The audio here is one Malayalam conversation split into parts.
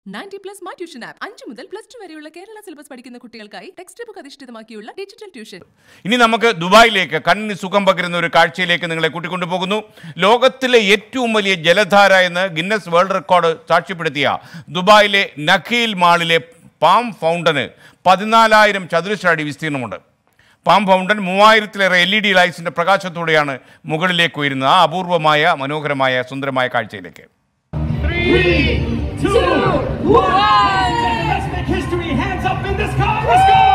Ninety plus my tuition app അഞ്ചു മുതൽ പ്ലസ് ടു വരെയുള്ള കേരള സിലബസ് പഠിക്കുന്ന കുട്ടികൾക്കായി ടെക്സ്റ്റ് ബുക്ക് അധിഷ്ഠിതമാക്കിയുള്ള ഡിജിറ്റൽ ട്യൂഷൻ ഇനി നമുക്ക് ദുബായിലേക്ക് കണ്ണിന് സുഖം പകരുന്ന ഒരു കാഴ്ചയിലേക്ക് നിങ്ങളെ കൂട്ടിക്കൊണ്ടു പോകുന്നു ലോകത്തിലെ ഏറ്റവും വലിയ ജലധാര എന്ന് ഗിന്നസ് വേൾഡ് റെക്കോർഡ് സാക്ഷ്യപ്പെടുത്തിയ ദുബായിലെ നഖീൽ മാളിലെ പാം ഫൗണ്ടന് പതിനാലായിരം ചതുരശ്ര അടി വിസ്തീർണമുണ്ട് പാം ഫൗണ്ടൻ മൂവായിരത്തിലേറെ എൽ ഇ ഡി ലൈറ്റ്സിന്റെ പ്രകാശത്തോടെയാണ് മുകളിലേക്ക് ഉയരുന്നത് ആ അപൂർവമായ മനോഹരമായ സുന്ദരമായ കാഴ്ചയിലേക്ക് Three, two, one. Let's make history. Hands up in the sky. Let's go.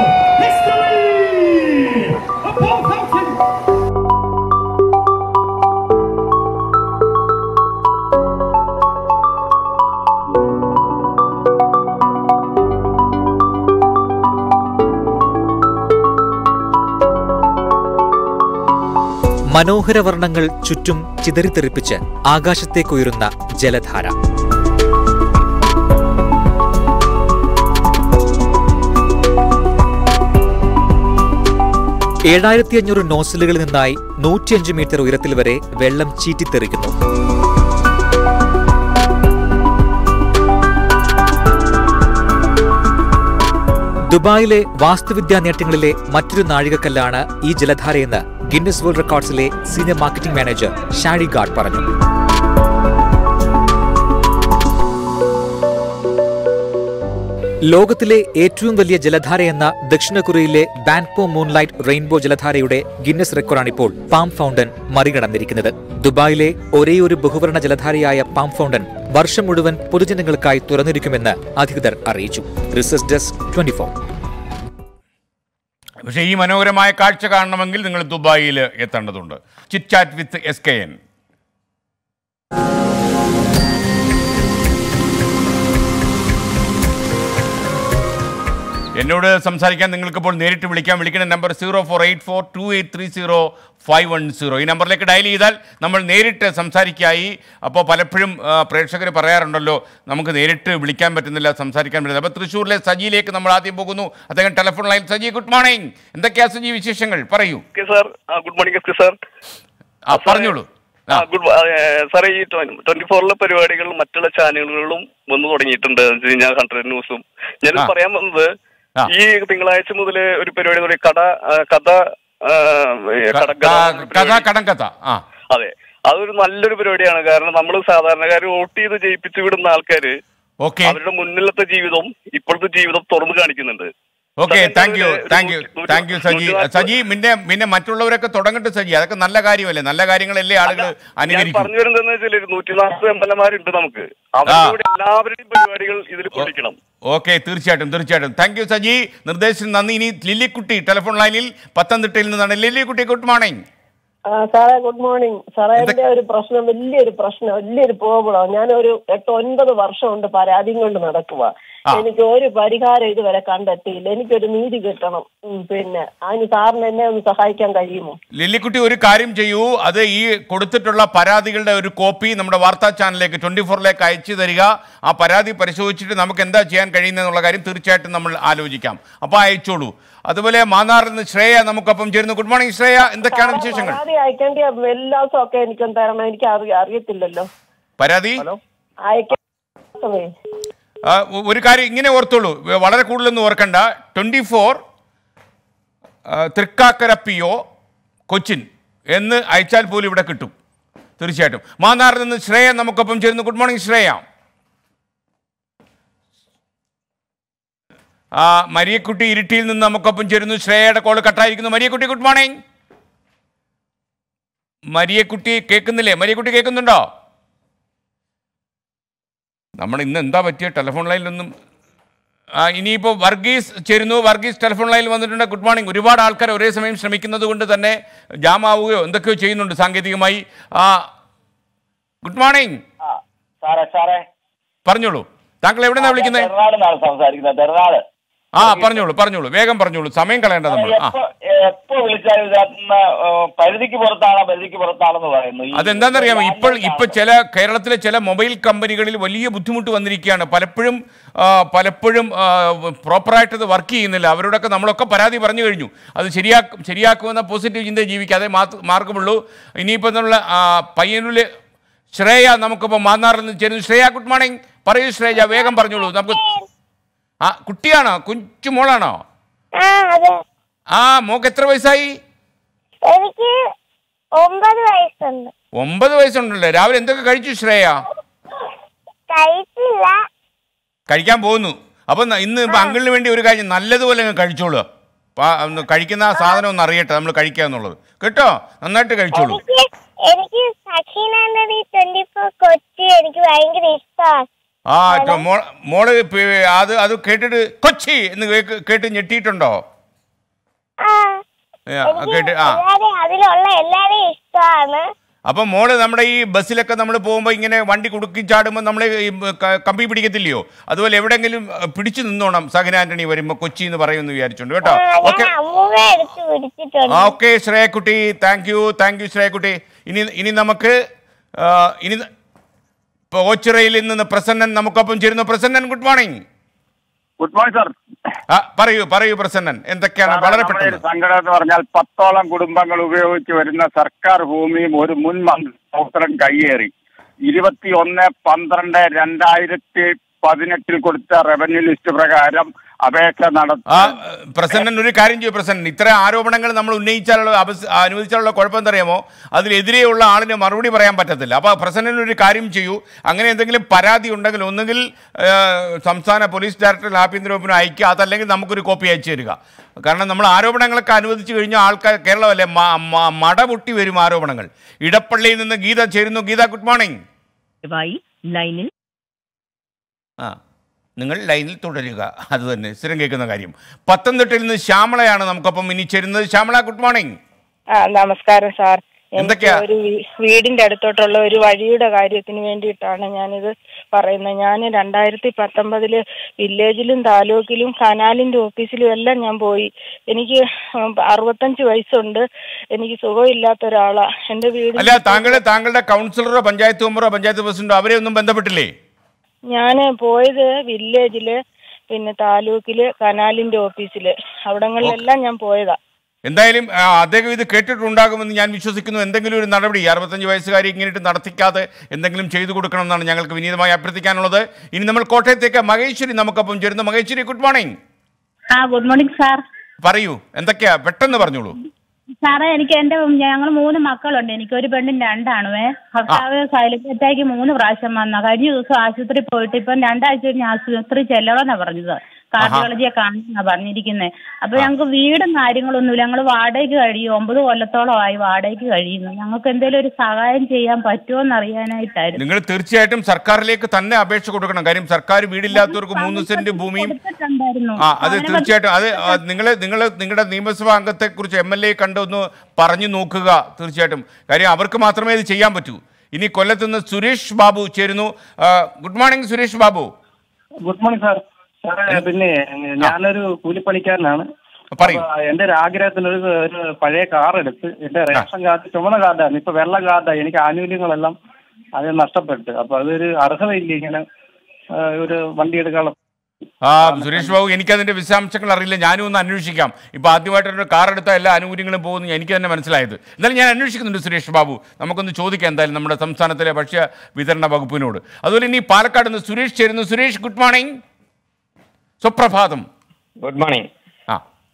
History. A Paul Fountain. മനോഹര വർണ്ണങ്ങൾ ചുറ്റും ചിതറിത്തെറിപ്പിച്ച് ആകാശത്തേക്കുയരുന്ന ജലധാര ഏഴായിരത്തി അഞ്ഞൂറ് നോസിലുകളിൽ നിന്നായി നൂറ്റിയഞ്ച് മീറ്റർ ഉയരത്തിൽ വരെ വെള്ളം ചീറ്റിത്തെറിക്കുന്നു ദുബായിലെ വാസ്തുവിദ്യാ നേട്ടങ്ങളിലെ മറ്റൊരു നാഴികക്കല്ലാണ് ഈ ജലധാരയെന്ന് ഗിന്നസ് വേൾഡ് റെക്കോർഡ്സിലെ senior marketing manager Shadi Gad പറഞ്ഞു ലോകത്തിലെ ഏറ്റവും വലിയ ജലധാരയെന്ന ദക്ഷിണ കൊറിയയിലെ ബാൻപോ മൂൺലൈറ്റ് റെയിൻബോ ജലധാരയുടെ ഗിന്നസ് റെക്കോർഡാണിപ്പോൾ പാം ഫൗണ്ടൻ മറികടന്നിരിക്കുന്നത് ദുബായിലെ ഒരേയൊരു ബഹുവർണ ജലധാരയായ പാം ഫൗണ്ടൻ വർഷം മുഴുവൻ പൊതുജനങ്ങൾക്കായി തുറന്നിരിക്കുമെന്ന് അധികൃതർ അറിയിച്ചു റിസർച്ച് ഡെസ്ക് ട്വന്റി പക്ഷേ ഈ മനോഹരമായ കാഴ്ച കാണണമെങ്കിൽ നിങ്ങൾ ദുബായിൽ എത്തേണ്ടതുണ്ട് chit chat with S K N എന്നോട് സംസാരിക്കാൻ നിങ്ങൾക്കിപ്പോൾ നേരിട്ട് വിളിക്കാം വിളിക്കുന്ന number zero four eight four two eight three zero five one zero ഈ നമ്പറിലേക്ക് ഡയൽ ചെയ്താൽ നമ്മൾ നേരിട്ട് സംസാരിക്കായി അപ്പോൾ പലപ്പോഴും പ്രേക്ഷകർ പറയാറുണ്ടല്ലോ നമുക്ക് നേരിട്ട് വിളിക്കാൻ പറ്റുന്നില്ല സംസാരിക്കാൻ പറ്റുന്നില്ല അപ്പോൾ തൃശ്ശൂരിലെ സജിയിലേക്ക് നമ്മൾ ആദ്യം പോകുന്നു അദ്ദേഹം telephone line Saji good morning എന്തൊക്കെയാ സജി വിശേഷങ്ങൾ പറയൂ okay sir good morning yes sir ആ പറഞ്ഞോളൂ ആ, ഗുഡ് സാർ ഈ ട്വന്റി ഫോറിലെ പരിപാടികൾ മറ്റുള്ള ചാനലുകളിലും വന്നു തുടങ്ങിയിട്ടുണ്ട് എന്ന് വെച്ച് കഴിഞ്ഞാൽ ഹൺഡ്രഡ് ന്യൂസും ഞാൻ ആ. പറയാൻ വന്നത് ആ. ഈ തിങ്കളാഴ്ച മുതൽ ഒരു പരിപാടി തുടങ്ങി കഥ ആ, കഥ ആ, ക- കടങ്കഥ ക- എന്നൊരു കഥ പരിപാടി. കടം കഥ ആ അതെ അതൊരു നല്ലൊരു പരിപാടിയാണ് കാരണം നമ്മൾ സാധാരണക്കാർ വോട്ട് ചെയ്ത് ജയിപ്പിച്ചു വിടുന്ന ആൾക്കാര് ഓക്കെ അവരുടെ മുന്നിലത്തെ ജീവിതം ഇപ്പോഴത്തെ ജീവിതം തുറന്നു കാണിക്കുന്നുണ്ട് ഓക്കെ സാർ, താങ്ക് യു ഒരു താങ്ക് യു നൂറ്റി- താങ്ക് യു സജി നൂറ്റി സജി പിന്നെ പിന്നെ മറ്റുള്ളവരൊക്കെ തുടങ്ങട്ടെ സജി അതൊക്കെ നല്ല കാര്യമല്ലേ നല്ല കാര്യങ്ങളല്ലേ ആളുകൾ ഞാൻ അനുകരിക്കും പറഞ്ഞു വരുന്നതെന്ന് വെച്ചാൽ നൂറ്റി നാൽപ്പത് എം എൽ എമാരുണ്ട് നമുക്ക് അവരുടെ എല്ലാവരുടെയും പരിപാടികൾ ഇതിൽ പൊളിക്കണം ഓക്കെ തീർച്ചയായിട്ടും തീർച്ചയായിട്ടും താങ്ക് യു സജി നിർദ്ദേശത്തിന് നന്ദി ഇനി ലില്ലിക്കുട്ടി ടെലിഫോൺ ലൈനിൽ പത്തനംതിട്ടയിൽ നിന്നാണ് ലില്ലിക്കുട്ടി ഗുഡ് മോർണിംഗ് ആ സാറേ ഗുഡ് മോർണിംഗ് സാറേ എന്റെ ഒരു പ്രശ്നം വലിയൊരു പ്രശ്നം വലിയൊരു പ്രോബ്ലം ഞാൻ ഒരു എട്ട് ഒൻപത് വർഷം കൊണ്ട് പരാതിയും കൊണ്ട് നടക്കുക ആ. എനിക്ക് ഒരു പരിഹാരം ഇതുവരെ കണ്ടെത്തിയില്ല എനിക്കൊരു നീതി കിട്ടണം ഉം, പിന്നെ അതിന് സാറിന് എന്നെ ഒന്ന് സഹായിക്കാൻ കഴിയുമോ ലില്ലിക്കുട്ടി ഒരു കാര്യം ചെയ്യൂ അത് ഈ കൊടുത്തിട്ടുള്ള പരാതികളുടെ ഒരു കോപ്പി നമ്മുടെ വാർത്താ ചാനലിലേക്ക് ട്വന്റി ഫോറിലേക്ക് അയച്ചു തരിക ആ പരാതി പരിശോധിച്ചിട്ട് നമുക്ക് എന്താ ചെയ്യാൻ കഴിയുന്നതെന്നുള്ള കാര്യം തീർച്ചയായിട്ടും നമ്മൾ ആലോചിക്കാം അപ്പോൾ അയച്ചോളൂ അതുപോലെ മാന്നാറിൽ നിന്ന് ശ്രേയ നമുക്കൊപ്പം ചേരുന്നു ഗുഡ് മോർണിംഗ് ശ്രേയ എന്തൊക്കെയാണ് വിശേഷങ്ങൾ പരാതി അയക്കേണ്ട എല്ലാ ദിവസവും ഒക്കെ എനിക്കൊന്ന് തരണം എനിക്ക് അറിയ അറിയത്തില്ലല്ലോ പരാതി അയക്കേ ആ, ഒ- ഒരു കാര്യം ഇങ്ങനെ ഓർത്തോളൂ വ- വളരെ കൂടുതലൊന്നും ഓർക്കണ്ട twenty four Thrikkakara P O Cochin എന്ന് അയച്ചാൽ പോലും ഇവിടെ കിട്ടും തീർച്ചയായിട്ടും മാന്നാറിൽ നിന്ന് ശ്രേയ നമുക്കൊപ്പം ചേരുന്നു ഗുഡ് മോർണിംഗ് ശ്രേയ ആ മരിയക്കുട്ടി ഇരിട്ടിയിൽ നിന്ന് നമുക്കൊപ്പം ചേരുന്നു ശ്രേയയുടെ കോള് കട്ടായിരിക്കുന്നു മരിയക്കുട്ടി ഗുഡ് മോർണിംഗ് മരിയക്കുട്ടി കേൾക്കുന്നില്ലേ മരിയക്കുട്ടി കേൾക്കുന്നുണ്ടോ നമ്മൾ ഇന്ന് എന്താ പറ്റിയ ടെലിഫോൺ ലൈനിലൊന്നും ആ, ഇനിയിപ്പോൾ വർഗീസ് ചേരുന്നു വർഗീസ് ടെലിഫോൺ ലൈനിൽ വന്നിട്ടുണ്ട് ഗുഡ് മോർണിംഗ് ഒരുപാട് ആൾക്കാർ ഒരേ സമയം ശ്രമിക്കുന്നത് കൊണ്ട് തന്നെ ജാം ആവുകയോ എന്തൊക്കെയോ ചെയ്യുന്നുണ്ട് സാങ്കേതികമായി ആ ഗുഡ് മോർണിംഗ് ആ, സാറേ സാറേ പറഞ്ഞോളൂ താങ്കൾ എവിടെ നിന്നാണ് വിളിക്കുന്നത് തെരനാട് നിന്നാണ് സംസാരിക്കുന്നത് തെരനാട് ആ പറഞ്ഞോളൂ പറഞ്ഞോളൂ വേഗം പറഞ്ഞോളൂ സമയം കളയണ്ട നമ്മൾ ആ എപ്പോ എപ്പോ വിളിച്ചാലും ഇതിനകത്തുനിന്ന് പരിധിക്ക് പുറത്താണോ പരിധിക്ക് പുറത്താണെന്ന് പറയുന്നു ഈ അതെന്താണെന്നറിയാമോ ഇപ്പോൾ ലാൻഡ്ലൈൻ ഇപ്പോൾ ചില കേരളത്തിലെ ചില മൊബൈൽ കമ്പനികളിൽ വലിയ ബുദ്ധിമുട്ട് വന്നിരിക്കുകയാണ് പലപ്പോഴും ആ, പലപ്പോഴും പ്രോപ്പറായിട്ട് അത് വർക്ക് ചെയ്യുന്നില്ല അവരോടൊക്കെ നമ്മളൊക്കെ പരാതി പറഞ്ഞു കഴിഞ്ഞു അത് ശരിയാക്കും ശരിയാക്കുമെന്ന പോസിറ്റീവ് ചിന്ത ജീവിക്കാതെ മാ- മാർഗമുള്ളൂ ഇനിയിപ്പോൾ നമ്മൾ പയ്യന്നൂരിൽ ശ്രേയ നമുക്കിപ്പോൾ മാന്നാറിൽ നിന്ന് ചേരുന്നു ശ്രേയ ഗുഡ് മോർണിംഗ് പറയൂ ശ്രേജ വേഗം പറഞ്ഞോളൂ നമുക്ക് ആ കുട്ടിയാണോ കുഞ്ചു മോളാണോ ആ അതെ ആ മോക്ക് എത്ര വയസ്സായി എനിക്ക് ഒമ്പത് വയസ്സുണ്ട് ഒമ്പത് വയസ്സുണ്ടല്ലോ രാവിലെ എന്തൊക്കെ കഴിച്ചു ശ്രേയ കഴിച്ചില്ല കഴിക്കാൻ പോകുന്നു അപ്പൊ ന- ഇന്ന് ഇപ്പൊ അങ്കിളിന് വേണ്ടി ഒരു കാര്യം നല്ലതുപോലെ അങ്ങ് കഴിച്ചോളൂ പാ- ഒന്ന് കഴിക്കുന്ന ആ സാധനം ഒന്ന് അറിയട്ടെ നമ്മൾ കഴിക്കുക എന്നുള്ളത് കേട്ടോ നന്നായിട്ട് കഴിച്ചോളൂ എനിക്ക് എനിക്ക് സഖീനാന്ദി ട്വന്റി ഫോർ കൊച്ചി എനിക്ക് ഭയങ്കര ഇഷ്ടമാണ് ആ ചോ- മോ- മോള് പി- അത് അത് കേട്ടിട്ട് കൊച്ചി എന്ന് കേക്ക്- കേട്ട് ഞെട്ടിയിട്ടുണ്ടോ ആ ഏ, എനിക്ക് കേട്ട് ആ എല്ലാരെയും അതിലുള്ള എല്ലാരെയും ഇഷ്ടമാണ് അപ്പം മോള് നമ്മുടെ ഈ ബസ്സിലൊക്കെ നമ്മൾ പോകുമ്പോൾ ഇങ്ങനെ വണ്ടി കുടുക്കി ചാടുമ്പോൾ നമ്മൾ കമ്പി പിടിക്കത്തില്ലയോ അതുപോലെ എവിടെയെങ്കിലും അഹ്, പിടിച്ചു നിന്നോണം സഹന ആന്റണി വരുമ്പോൾ കൊച്ചി എന്ന് പറയുമെന്ന് വിചാരിച്ചോണ്ട് കേട്ടോ ആ, ഓക്കെ ഞാൻ അമ്മൂമ്മ എടുത്ത് പിടിച്ചിട്ടുണ്ട് okay Shreyakutty thank you thank you Shreyakutty ഇനി ഇനി നമുക്ക് ആ, ഇനി ഇപ്പോൾ ഓച്ചിറയിൽ നിന്ന് പ്രസന്നൻ നമുക്കൊപ്പം ചേരുന്നു Prasannan good morning good morning sir ആ പറയൂ പറയൂ പ്രസന്നൻ എന്തൊക്കെയാണ് വളരെ പെട്ടെന്ന് സങ്കടം എന്ന് പറഞ്ഞാൽ പത്തോളം കുടുംബങ്ങൾ ഉപയോഗിച്ച് വരുന്ന സർക്കാർ ഭൂമിയും ഒരു മുൻ മന്ത്രി ഡോക്ടറൻ കയ്യേറി ഇരുപത്തി ഒന്ന് പന്ത്രണ്ട് രണ്ടായിരത്തി പതിനെട്ടിൽ കൊടുത്ത റവന്യൂ ലിസ്റ്റ് പ്രകാരം അപേക്ഷ ആ നടത്തി പ്രസന്നൻ ഒരു കാര്യം ചെയ്യും പ്രസന്നൻ ഇത്ര ആരോപണങ്ങൾ നമ്മൾ ഉന്നയിച്ചാലുള്ള അപസ്- അനുവദിച്ചാലുള്ള കുഴപ്പം എന്തറിയാമോ അതിലെതിരെയുള്ള ആളിന് മറുപടി പറയാൻ പറ്റത്തില്ല അപ്പോൾ പ്രസന്നൻ ഒരു കാര്യം ചെയ്യൂ അങ്ങനെ എന്തെങ്കിലും പരാതി ഉണ്ടെങ്കിൽ ഒന്നുകിൽ ആ, സംസ്ഥാന പോലീസ് ഡയറക്ടർ ആഭ്യന്തര വകുപ്പിന് അയക്കുക അതല്ലെങ്കിൽ നമുക്കൊരു കോപ്പി അയച്ചു തരിക കാരണം നമ്മൾ ആരോപണങ്ങളൊക്കെ അനുവദിച്ചു കഴിഞ്ഞാൽ ആൾക്കാർ കേരളമല്ലേ മ- മ- മട പൊട്ടി വരും ആരോപണങ്ങൾ ഇടപ്പള്ളിയിൽ നിന്ന് ഗീത ചേരുന്നു ഗീത ഗുഡ് മോർണിംഗ് ദയവായി ലൈനിൽ ആ നിങ്ങൾ ലൈനിൽ തുടരുക അത് തന്നെ സ്ഥിരം കേൾക്കുന്ന കാര്യം പത്തനംതിട്ടയിൽ നിന്ന് ശ്യാമളയാണ് നമുക്കൊപ്പം ഇനി ചേരുന്നത് ശ്യാമള ഗുഡ് മോർണിംഗ് ആ നമസ്കാരം സാർ എനിക്ക് എന്തൊക്കെയാ? ഒരു വീ- വീടിന്റെ അടുത്തോട്ടുള്ള ഒരു വഴിയുടെ കാര്യത്തിന് വേണ്ടിയിട്ടാണ് ഞാനിത് പറയുന്നത് ഞാൻ രണ്ടായിരത്തി പത്തൊമ്പതില് വില്ലേജിലും താലൂക്കിലും കനാലിന്റെ ഓഫീസിലും എല്ലാം ഞാൻ പോയി എനിക്ക് ഉം, അറുപത്തഞ്ച് വയസ്സുണ്ട് എനിക്ക് സുഖമില്ലാത്ത ഒരാളാ എന്റെ വീട് അല്ല താങ്കൾ താങ്കളുടെ കൗൺസിലറോ പഞ്ചായത്ത് മെമ്പറോ പഞ്ചായത്ത് പ്രസിഡന്റോ അവരെ ഒന്നും ബന്ധപ്പെട്ടില്ലേ ഞാൻ പോയത് വില്ലേജില് പിന്നെ താലൂക്കില് കനാലിന്റെ ഓഫീസില് അവിടങ്ങളിലെല്ലാം ഞാൻ പോയതാ എന്തായാലും ആ, അദ്ദേഹം ഇത് കേട്ടിട്ടുണ്ടാകുമെന്ന് ഞാൻ വിശ്വസിക്കുന്നു എന്തെങ്കിലും ഒരു നടപടി അറുപത്തഞ്ച് വയസ്സുകാരി ഇങ്ങനെയിട്ട് നടത്തിക്കാതെ എന്തെങ്കിലും ചെയ്തു കൊടുക്കണം എന്നാണ് ഞങ്ങൾക്ക് വിനീതമായി അഭ്യർത്ഥിക്കാനുള്ളത് ഇനി നമ്മൾ കോട്ടയത്തേക്ക് മഹേശ്വരി നമുക്കൊപ്പം ചേരുന്നു മഹേശ്വരി ഗുഡ് മോർണിംഗ് ആ ഗുഡ് മോർണിംഗ് സാർ പറയൂ എന്തൊക്കെയാ പെട്ടെന്ന് പറഞ്ഞോളൂ സാറേ എനിക്ക് എന്റെ ഞങ്ങൾ മൂന്ന് മക്കളുണ്ട് എനിക്ക് ഒരു പെണ്ണും രണ്ടാണുവേ ഭർത്താവ് സൈലന്റ് അറ്റാക്ക് മൂന്ന് പ്രാവശ്യം വന്ന കഴിഞ്ഞ ദിവസം ആശുപത്രി പോയിട്ട് ഇപ്പം രണ്ടാഴ്ച കഴിഞ്ഞ് ആശുപത്രി ചെല്ലണമെന്നാ പറഞ്ഞത് കാർഡിയോളജിയെ കാണുന്ന പറഞ്ഞിരിക്കുന്നത് അപ്പൊ ഞങ്ങൾക്ക് വീടും കാര്യങ്ങളൊന്നുമില്ല ഞങ്ങൾ വാടകയ്ക്ക് കഴിയും ഒമ്പത് കൊല്ലത്തോളമായി വാടകയ്ക്ക് കഴിയുന്നു ഞങ്ങൾക്ക് എന്തെങ്കിലും ഒരു സഹായം ചെയ്യാൻ പറ്റുമോ എന്ന് അറിയാനായിട്ടായിരുന്നു നിങ്ങൾ തീർച്ചയായിട്ടും സർക്കാരിലേക്ക് തന്നെ അപേക്ഷ കൊടുക്കണം കാര്യം സർക്കാർ വീടില്ലാത്തവർക്ക് മൂന്ന് സെന്റ് ഭൂമിയും കൊടുത്തിട്ടുണ്ടായിരുന്നു ആ അത് തീർച്ചയായിട്ടും അത് നിങ്ങൾ നിങ്ങൾ നിങ്ങളുടെ നിയമസഭാ അംഗത്തെ കുറിച്ച് എം എൽ എ കണ്ട് ഒന്ന് പറഞ്ഞു നോക്കുക തീർച്ചയായിട്ടും കാര്യം അവർക്ക് മാത്രമേ ഇത് ചെയ്യാൻ പറ്റൂ ഇനി കൊല്ലത്തുനിന്ന് സുരേഷ് ബാബു ചേരുന്നു ആ, good morning Suresh Babu good morning sir സാറേ പിന്നെ ഞാനൊരു കൂലിപ്പണിക്കാരനാണ് പറയൂ അപ്പൊ എന്റെ ഒരു ആഗ്രഹത്തിന് ഒരു ഒരു പഴയ കാർ എടുത്ത് എന്റെ റേഷൻ കാർഡ് ചുമന്ന കാർഡാണ് ഇപ്പൊ വെള്ള കാർഡായി എനിക്ക് ആനുകൂല്യങ്ങളെല്ലാം അത് നഷ്ടപ്പെട്ടു അപ്പൊ അതൊരു അർഹതയില്ല ഇങ്ങനെ ആ, ഒരു വണ്ടി എടുക്കാനുള്ള ആ സുരേഷ് ബാബു എനിക്കതിന്റെ വിശദാംശങ്ങൾ അറിയില്ല ഞാനും ഒന്ന് അന്വേഷിക്കാം ഇപ്പൊ ആദ്യമായിട്ടൊരു കാർ എടുത്ത എല്ലാ ആനുകൂല്യങ്ങളും പോകുന്നു എനിക്ക് തന്നെ മനസ്സിലായത് എന്നാലും ഞാൻ അന്വേഷിക്കുന്നുണ്ട് സുരേഷ് ബാബു നമുക്കൊന്ന് ചോദിക്കാം എന്തായാലും നമ്മുടെ സംസ്ഥാനത്തിലെ ഭക്ഷ്യ വിതരണ വകുപ്പിനോട് അതുപോലെ ഇനി പാലക്കാട് നിന്ന് സുരേഷ് ചേരുന്നു സുരേഷ് ഗുഡ് മോർണിംഗ് സുപ്രഭാതം ഗുഡ് മോർണിംഗ് ആ